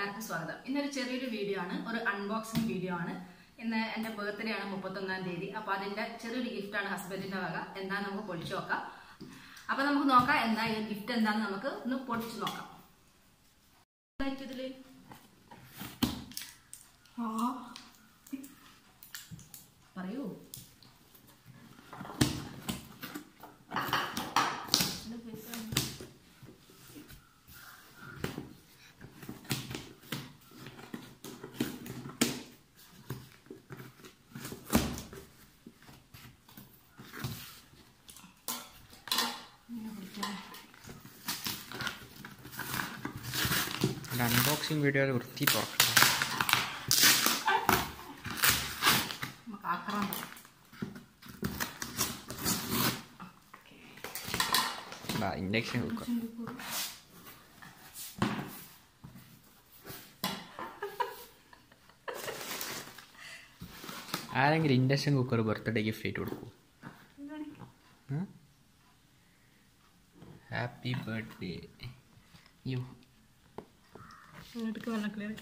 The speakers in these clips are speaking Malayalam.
എല്ലാവർക്കും സ്വാഗതം ഇന്നൊരു ചെറിയൊരു വീഡിയോ ആണ് ഒരു അൺബോക്സിംഗ് വീഡിയോ ആണ് ഇന്ന് എന്റെ ബർത്ത്ഡേ ആണ് മുപ്പത്തൊന്നാം തീയതി അപ്പൊ അതിന്റെ ചെറിയൊരു ഗിഫ്റ്റ് ആണ് ഹസ്ബൻഡിന്റെ വക എന്താ നമുക്ക് പൊളിച്ചു നോക്കാം അപ്പൊ നമുക്ക് നോക്കാം എന്താ ഈ ഗിഫ്റ്റ് എന്താന്ന് നമുക്ക് ഒന്ന് പൊളിച്ചു നോക്കാം എന്തായിരിക്കും ഇതില് പറയൂ ഒരു അൺബോക്സിങ് വീഡിയോ വൃത്തി തുറക്കണം നമുക്ക് ആക്രാൻ പറയാം ഇൻഡക്ഷൻ കുക്കർ ആരെങ്കിലും ഇൻഡക്ഷൻ കുക്കർ ബർത്ത്ഡേ ഗിഫ്റ്റ് ആയിട്ട് കൊടുക്കൂ ഹാപ്പി ബർത്ത്ഡേ യു എടുക്ക് വെള്ളം ക്ലിയർ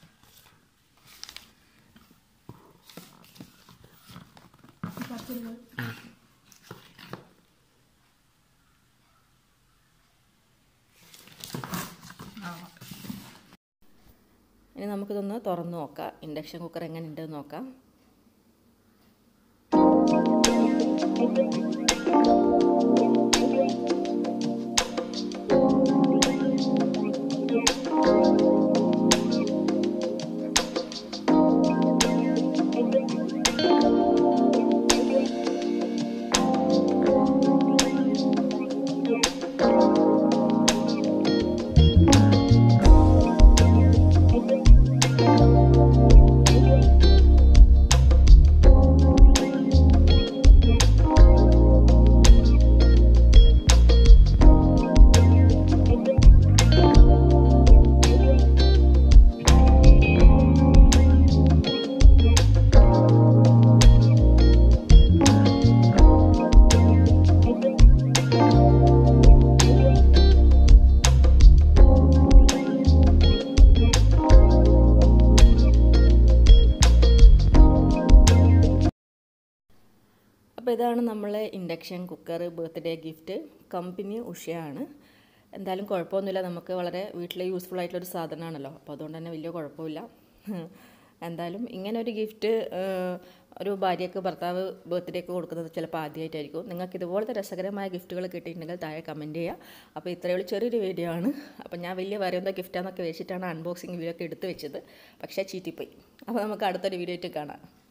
ഇനി നമുക്കിതൊന്ന് തുറന്ന് നോക്കാം ഇൻഡക്ഷൻ കുക്കർ എങ്ങനെ ഉണ്ടെന്ന് നോക്കാം അപ്പോൾ ഇതാണ് നമ്മളെ induction cooker birthday gift company ഉഷയാണ് എന്തായാലും കുഴപ്പമൊന്നുമില്ല നമുക്ക് വളരെ വീട്ടിൽ യൂസ്ഫുൾ ആയിട്ടുള്ളൊരു സാധനമാണല്ലോ അപ്പോൾ അതുകൊണ്ട് തന്നെ വലിയ കുഴപ്പമില്ല എന്തായാലും ഇങ്ങനെ ഒരു ഗിഫ്റ്റ് ഒരു ഭാര്യയ്ക്ക് ഭർത്താവ് ബർത്ത്ഡേക്ക് കൊടുക്കുന്നത് ചിലപ്പോൾ ആദ്യമായിട്ടായിരിക്കും നിങ്ങൾക്ക് ഇതുപോലത്തെ രസകരമായ ഗിഫ്റ്റുകൾ കിട്ടിയിട്ടുണ്ടെങ്കിൽ താഴെ കമൻറ്റ് ചെയ്യുക അപ്പോൾ ഇത്രയുള്ള ചെറിയൊരു വീഡിയോ ആണ് അപ്പോൾ ഞാൻ വലിയ പറയുന്ന ഗിഫ്റ്റാന്നൊക്കെ വെച്ചിട്ടാണ് അൺബോക്സിങ് വീഡിയോ ഒക്കെ എടുത്ത് വെച്ചത് പക്ഷേ ചീറ്റിപ്പോയി അപ്പോൾ നമുക്ക് അടുത്തൊരു വീഡിയോ ആയിട്ട് കാണാം